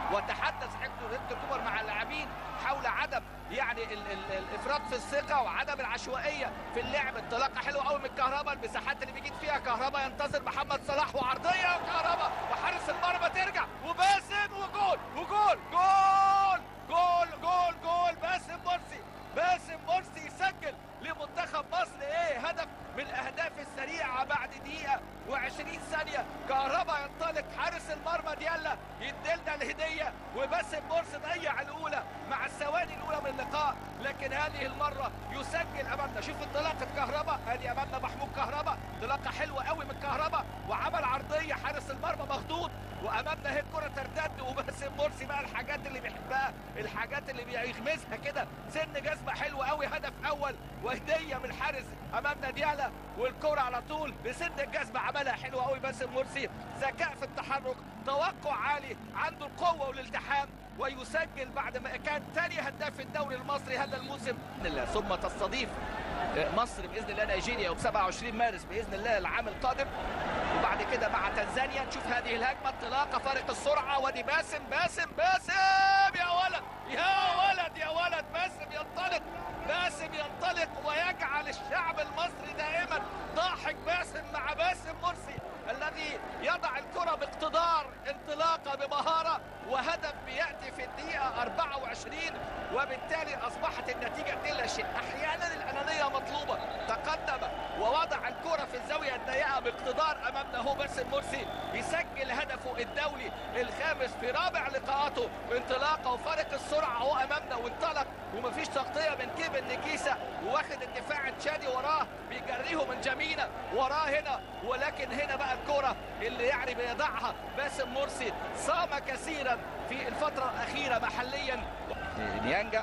وتحدث هيكتور هيكتور كوبر مع اللاعبين حول عدم يعني ال ال الافراط في الثقه وعدم العشوائيه في اللعب انطلاقه حلوه قوي من الكهرباء المساحات اللي بيجيد فيها كهرباء ينتظر محمد صلاح وعرضيه وكهرباء وحارس المرمى ترجع وباسم وجول وجول جول جول جول جول باسم مرسي باسم مرسي يسجل لمنتخب مصر ايه هدف من الاهداف السريعه بعد دقيقه و20 ثانيه كهربا ينطلق حارس المرمى ديالا يديلنا الهديه وباسم مرسي ضيع الاولى مع الثواني الاولى من اللقاء لكن هذه المره يسجل امامنا شوف انطلاقه كهربا ادي امامنا محمود كهربا انطلاقه حلوه قوي من كهربا وعمل عرضيه حارس المرمى مخضوض وامامنا هي الكره ترتد وباسم مرسي بقى الحاجات اللي بيحبها الحاجات اللي بيغمزها كده سن جزمه حلوه قوي هدف اول وهديه من الحارس امامنا ديالا والكره على طول بسن الجزمه عملها حلوه قوي باسم مرسي ذكاء في التحرك توقع عالي عنده القوه والالتحام ويسجل بعد ما كان ثاني هداف الدوري المصري هذا الموسم ثم تستضيف مصر باذن الله نيجيريا يوم 27 مارس باذن الله العام القادم وبعد كده مع تنزانيا نشوف هذه الهجمه انطلاقه فارق السرعه وادي باسم باسم باسم يا ولد يا ولد يا ولد باسم ينطلق باسم ينطلق ويجعل الشعب المصري دائما ضاحك باسم مع باسم مرسي الذي يضع الكرة باقتدار انطلاقة بمهارة وهدف بيأتي في الدقيقة 24 وبالتالي أصبحت النتيجة لا شيء أحيانا الأنانية مطلوبة تقدم ووضع الكرة في الزاوية الضيقة باقتدار أمامنا هو باسم مرسي يسجل هدفه الدولي الخامس في رابع لقاءاته انطلاقة وفارق السرعة هو أمامنا وانطلق ومفيش تغطية من كيفن نكيسة واخد الدفاع التشادي وراه بيجريه من جميلة وراه هنا ولكن هنا بقى الكرة اللي يعني بيضعها باسم مرسي صام كثيرا في الفترة الأخيرة محليا نيانجا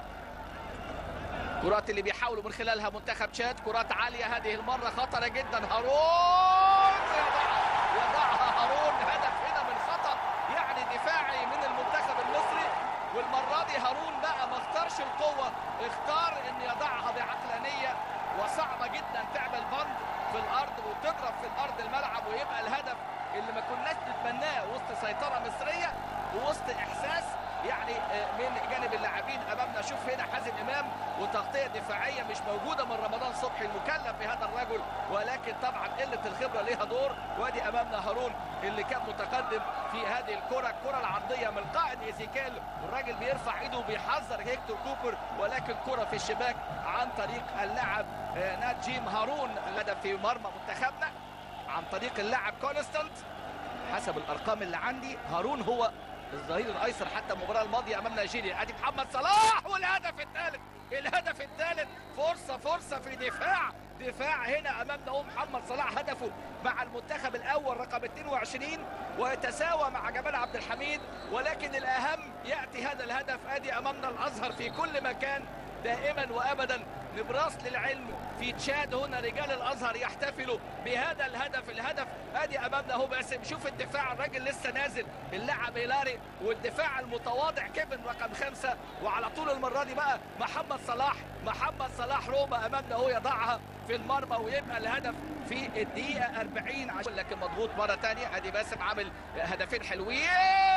كرات اللي بيحاولوا من خلالها منتخب تشاد كرات عالية هذه المرة خطرة جدا هارون يضعها يضعها هارون هدف هنا من خطأ يعني دفاعي من المنتخب المصري والمرة دي هارون بقى ما اختارش القوة اختار ان يضعها بعقلانية وصعبة جدا تعمل بند في الارض وتضرب في الارض الملعب ويبقى الهدف اللي ما كناش نتمناه وسط سيطرة مصرية ووسط احساس يعني من جانب اللاعبين امامنا شوف هنا حازم امام وتغطيه دفاعيه مش موجوده من رمضان صبحي المكلف بهذا الرجل ولكن طبعا قله الخبره ليها دور وادي امامنا هارون اللي كان متقدم في هذه الكره الكره العرضيه من القائد ايزيكيل والراجل بيرفع ايده وبيحذر هيكتور كوبر ولكن كره في الشباك عن طريق اللاعب ناجيم هارون الهدف في مرمى منتخبنا عن طريق اللاعب كونستانت حسب الارقام اللي عندي هارون هو الظهير الايسر حتى المباراه الماضيه امام نيجيريا ادي محمد صلاح والهدف الثالث الهدف الثالث فرصه فرصه في دفاع دفاع هنا امامنا هو محمد صلاح هدفه مع المنتخب الاول رقم 22 ويتساوى مع جمال عبد الحميد ولكن الاهم ياتي هذا الهدف ادي امامنا الازهر في كل مكان دائما وابدا نبراس للعلم في تشاد هنا رجال الازهر يحتفلوا بهذا الهدف الهدف ادي امامنا اهو باسم شوف الدفاع الراجل لسه نازل اللاعب هيلاري والدفاع المتواضع كيفن رقم خمسة وعلى طول المره دي بقى محمد صلاح محمد صلاح روما امامنا اهو يضعها في المرمى ويبقى الهدف في الدقيقه 40 عشان لكن مضغوط مره ثانيه ادي باسم عامل هدفين حلوين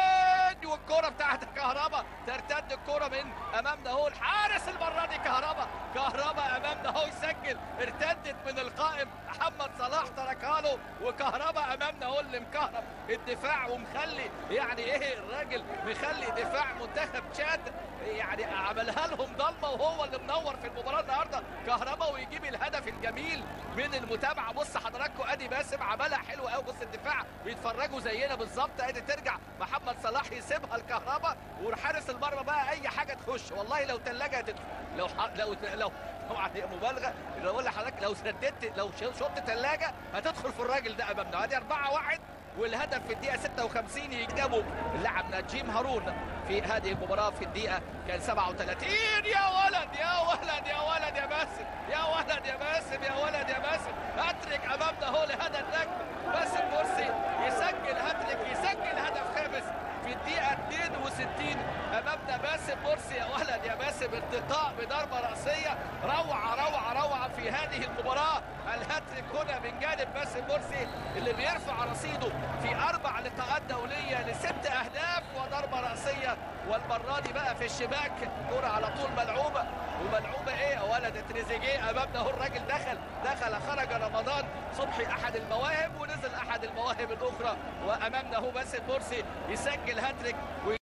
والكره بتاعت كهربا ترتد الكره من امامنا اهو الحارس المره دي كهربا كهربا امامنا اهو يسجل ارتدت من القائم محمد صلاح تركها له وكهربا امامنا اهو اللي مكهرب الدفاع ومخلي يعني ايه الراجل مخلي دفاع منتخب تشاد يعني عملها لهم ضلمه وهو اللي منور في المباراه النهارده كهربا ويجيب الهدف الجميل من المتابعه بص حضراتكم ادي باسم عملها حلو قوي بص الدفاع بيتفرجوا زينا بالظبط ادي ترجع محمد صلاح يسيبها الكهرباء وحارس المرمى بقى اي حاجه تخش والله لو ثلاجه هتدخل لو ح... لو لو طبعا مبالغه اللي اقول لحضرتك لو سددت لو شطت ثلاجه هتدخل في الراجل ده امامنا ادي 4 1 والهدف في الدقيقه 56 يكتبه اللاعب نجيم هارون في هذه المباراه في الدقيقه كان 37 يا ولد يا ولد يا ولد يا باسم يا ولد يا باسم يا ولد يا باسم هاتريك امامنا هو لهذا النجم باسم مرسي يسجل هاتريك يسجل هدف خامس في في الدقيقه 62 امامنا باسم مرسي يا ولد يا باسم ارتقاء بضربه راسيه روعه روعه روعه في هذه المباراه الهاتريك هنا من جانب باسم مرسي اللي بيرفع رصيده في اربع لقاءات دوليه لست اهداف وضربه راسيه والمره دي بقى في الشباك كره على طول ملعوبه وملعوبه ايه يا ولد تريزيجيه امامنا اهو الراجل دخل دخل خرج رمضان صبحي احد المواهب ونزل احد المواهب الاخرى وامامنا اهو باسم مرسي يسجل هاتريك